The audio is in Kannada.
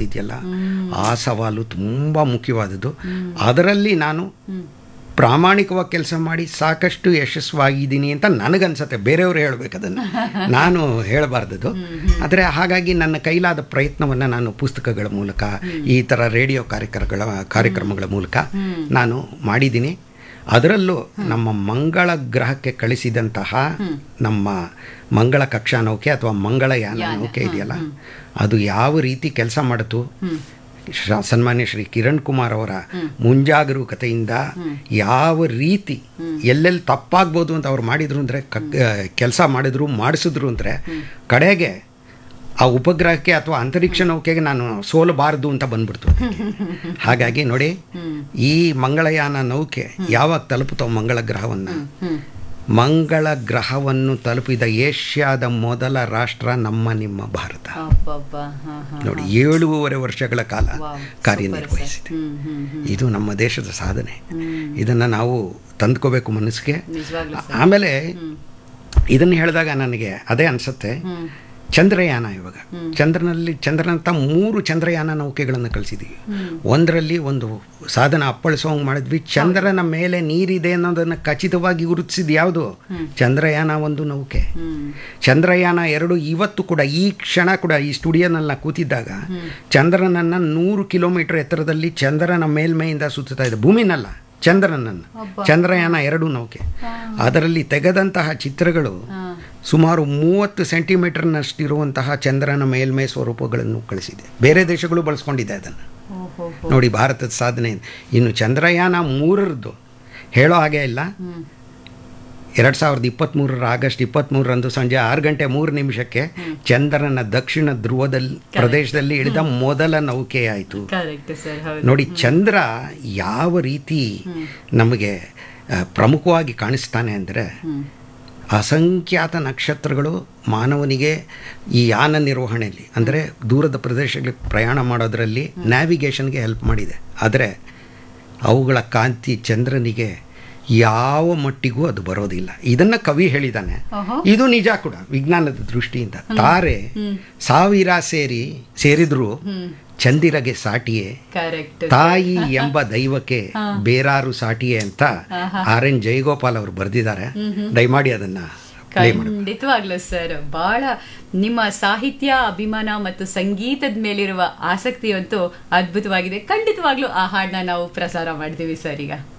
ಅನ್ನೋದಿದೆಯಲ್ಲ ಆ ಸವಾಲು ತುಂಬ ಮುಖ್ಯವಾದದ್ದು ಅದರಲ್ಲಿ ನಾನು ಪ್ರಾಮಾಣಿಕವಾಗಿ ಕೆಲಸ ಮಾಡಿ ಸಾಕಷ್ಟು ಯಶಸ್ವಾಗಿದ್ದೀನಿ ಅಂತ ನನಗನ್ಸತ್ತೆ ಬೇರೆಯವರು ಹೇಳ್ಬೇಕು ಅದನ್ನು ನಾನು ಹೇಳಬಾರ್ದದು ಆದರೆ ಹಾಗಾಗಿ ನನ್ನ ಕೈಲಾದ ಪ್ರಯತ್ನವನ್ನು ನಾನು ಪುಸ್ತಕಗಳ ಮೂಲಕ ಈ ಥರ ರೇಡಿಯೋ ಕಾರ್ಯಕ್ರಮಗಳ ಕಾರ್ಯಕ್ರಮಗಳ ಮೂಲಕ ನಾನು ಮಾಡಿದ್ದೀನಿ ಅದರಲ್ಲೂ ನಮ್ಮ ಮಂಗಳ ಗ್ರಹಕ್ಕೆ ಕಳಿಸಿದಂತಹ ನಮ್ಮ ಮಂಗಳ ಕಕ್ಷಾ ನೌಕೆ ಅಥವಾ ಮಂಗಳಯಾನ ನೌಕೆ ಇದೆಯಲ್ಲ ಅದು ಯಾವ ರೀತಿ ಕೆಲಸ ಮಾಡಿತು ಶ- ಸನ್ಮಾನ್ಯ ಶ್ರೀ ಕಿರಣ್ ಕುಮಾರ್ ಅವರ ಮುಂಜಾಗರೂಕತೆಯಿಂದ ಯಾವ ರೀತಿ ಎಲ್ಲೆಲ್ಲಿ ತಪ್ಪಾಗ್ಬೋದು ಅಂತ ಅವ್ರು ಮಾಡಿದ್ರು ಅಂದರೆ ಕೆಲಸ ಮಾಡಿದ್ರು ಮಾಡಿಸಿದ್ರು ಅಂದರೆ ಕಡೆಗೆ ಆ ಉಪಗ್ರಹಕ್ಕೆ ಅಥವಾ ಅಂತರಿಕ್ಷ ನೌಕೆಗೆ ನಾನು ಸೋಲಬಾರದು ಅಂತ ಬಂದ್ಬಿಡ್ತು ಅದಕ್ಕೆ. ಹಾಗಾಗಿ ನೋಡಿ ಈ ಮಂಗಳಯಾನ ನೌಕೆ ಯಾವಾಗ ತಲುಪುತ್ತೋ ಮಂಗಳ ಗ್ರಹವನ್ನು ಮಂಗಳ ಗ್ರಹವನ್ನು ತಲುಪಿದ ಏಷ್ಯಾದ ಮೊದಲ ರಾಷ್ಟ್ರ ನಮ್ಮ ನಿಮ್ಮ ಭಾರತ ಅಬ್ಬಬ್ಬಾ, ಹಾ, ಹಾ. ನೋಡಿ ಏಳೂವರೆ ವರ್ಷಗಳ ಕಾಲ ವಾವ್, ಕಾರ್ಯನಿರ್ವಹಿಸಿದೆ ಹ್ಮ್, ಹ್ಮ್, ಹ್ಮ್. ಇದು ನಮ್ಮ ದೇಶದ ಸಾಧನೆ ಇದನ್ನು ನಾವು ತಂದ್ಕೋಬೇಕು ಮನಸ್ಸಿಗೆ ನಿಜವಾಗ್ಲೂ ಸರ್. ಆಮೇಲೆ ಇದನ್ನು ಹೇಳಿದಾಗ ನನಗೆ ಅದೇ ಅನಿಸುತ್ತೆ ಹ್ಮ್. ಚಂದ್ರಯಾನ ಇವಾಗ ಚಂದ್ರನಲ್ಲಿ ಚಂದ್ರನಂತ ಮೂರು ಚಂದ್ರಯಾನ ನೌಕೆಗಳನ್ನು ಕಳಿಸಿದ್ದೀವಿ ಒಂದರಲ್ಲಿ ಒಂದು ಸಾಧನ ಅಪ್ಪಳಿಸೋಂಗೆ ಮಾಡಿದ್ವಿ ಚಂದ್ರನ ಮೇಲೆ ನೀರಿದೆ ಅನ್ನೋದನ್ನು ಖಚಿತವಾಗಿ ಗುರುತಿಸಿದ ಯಾವುದು ಚಂದ್ರಯಾನ ಒಂದು ನೌಕೆ ಹ್ಮ್. ಚಂದ್ರಯಾನ ಎರಡು ಇವತ್ತು ಕೂಡ ಈ ಕ್ಷಣ ಕೂಡ ಈ ಸ್ಟುಡಿಯೋನಲ್ಲಿ ಕೂತಿದ್ದಾಗ ಚಂದ್ರನನ್ನು ನೂರು ಕಿಲೋಮೀಟರ್ ಎತ್ತರದಲ್ಲಿ ಚಂದ್ರನ ಮೇಲ್ಮೈಯಿಂದ ಸುತ್ತುತ್ತಾ ಇದೆ ಭೂಮಿನಲ್ಲ ಚಂದ್ರನನ್ನು ಚಂದ್ರಯಾನ ಎರಡು ನೌಕೆ ಅದರಲ್ಲಿ ತೆಗೆದಂತಹ ಚಿತ್ರಗಳು ಹಾ. ಸುಮಾರು ಮೂವತ್ತು ಸೆಂಟಿಮೀಟರ್ನಷ್ಟಿರುವಂತಹ ಚಂದ್ರನ ಮೇಲ್ಮೈ ಸ್ವರೂಪಗಳನ್ನು ಕಳಿಸಿದೆ ಬೇರೆ ದೇಶಗಳು ಬಳಸ್ಕೊಂಡಿದೆ ಅದನ್ನು ಓಹೋ ನೋಡಿ ಭಾರತದ ಸಾಧನೆ ಇನ್ನು ಚಂದ್ರಯಾನ ಮೂರರದ್ದು ಹೇಳೋ ಹಾಗೆ ಇಲ್ಲ ಎರಡು ಸಾವಿರದ ಇಪ್ಪತ್ತ್ಮೂರರ ಆಗಸ್ಟ್ ಇಪ್ಪತ್ತ್ಮೂರರಂದು ಸಂಜೆ ಆರು ಗಂಟೆ ಮೂರು ನಿಮಿಷಕ್ಕೆ ಚಂದ್ರನ ದಕ್ಷಿಣ ಧ್ರುವದಲ್ಲಿ ಪ್ರದೇಶದಲ್ಲಿ ಇಳಿದ ಮೊದಲ ನೌಕೆ ಆಯಿತು ಕರೆಕ್ಟ್ ಸರ್ ಹೌದು ನೋಡಿ ಚಂದ್ರ ಯಾವ ರೀತಿ ನಮಗೆ ಆ, ಪ್ರಮುಖವಾಗಿ ಕಾಣಿಸ್ತಾನೆ ಅಂದರೆ ಅಸಂಖ್ಯಾತ ನಕ್ಷತ್ರಗಳು ಮಾನವನಿಗೆ ಈ ಯಾನ ನಿರ್ವಹಣೆಯಲ್ಲಿ ಅಂದರೆ ದೂರದ ಪ್ರದೇಶಗಳಿಗೆ ಪ್ರಯಾಣ ಮಾಡೋದರಲ್ಲಿ ನ್ಯಾವಿಗೇಷನ್ಗೆ ಹೆಲ್ಪ್ ಮಾಡಿದೆ ಆದರೆ ಅವುಗಳ ಕಾಂತಿ ಚಂದ್ರನಿಗೆ ಯಾವ ಮಟ್ಟಿಗೂ ಅದು ಬರೋದಿಲ್ಲ ಇದನ್ನ ಕವಿ ಹೇಳಿದ್ದಾನೆ ಓಹೋ. ಇದು ನಿಜ ಕೂಡ ವಿಜ್ಞಾನದ ದೃಷ್ಟಿಯಿಂದ ತಾರೆ ಸಾವಿರ ಸೇರಿ ಸೇರಿದ್ರು ಚಂದಿರಗೆ ಸಾಟಿಯೇ ಕರೆಕ್ಟ್ ತಾಯಿ ಎಂಬ ದೈವಕ್ಕೆ ಬೇರಾರು ಸಾಟಿಯೇ ಅಂತ ಆರ್ ಎನ್ ಜಯಗೋಪಾಲ್ ಅವರು ಬರೆದಿದ್ದಾರೆ ದಯಮಾಡಿ ಅದನ್ನ ಪ್ಲೇ ಮಾಡಿ ಖಂಡಿತವಾಗ್ಲೂ ಸರ್ ಬಹಳ ನಿಮ್ಮ ಸಾಹಿತ್ಯ ಅಭಿಮಾನ ಮತ್ತು ಸಂಗೀತದ ಮೇಲಿರುವ ಆಸಕ್ತಿಯಂತೂ ಅದ್ಭುತವಾಗಿದೆ ಖಂಡಿತವಾಗ್ಲೂ ಆ ಹಾಡನ್ನ ನಾವು ಪ್ರಸಾರ ಮಾಡ್ತೀವಿ ಸರ್ ಈಗ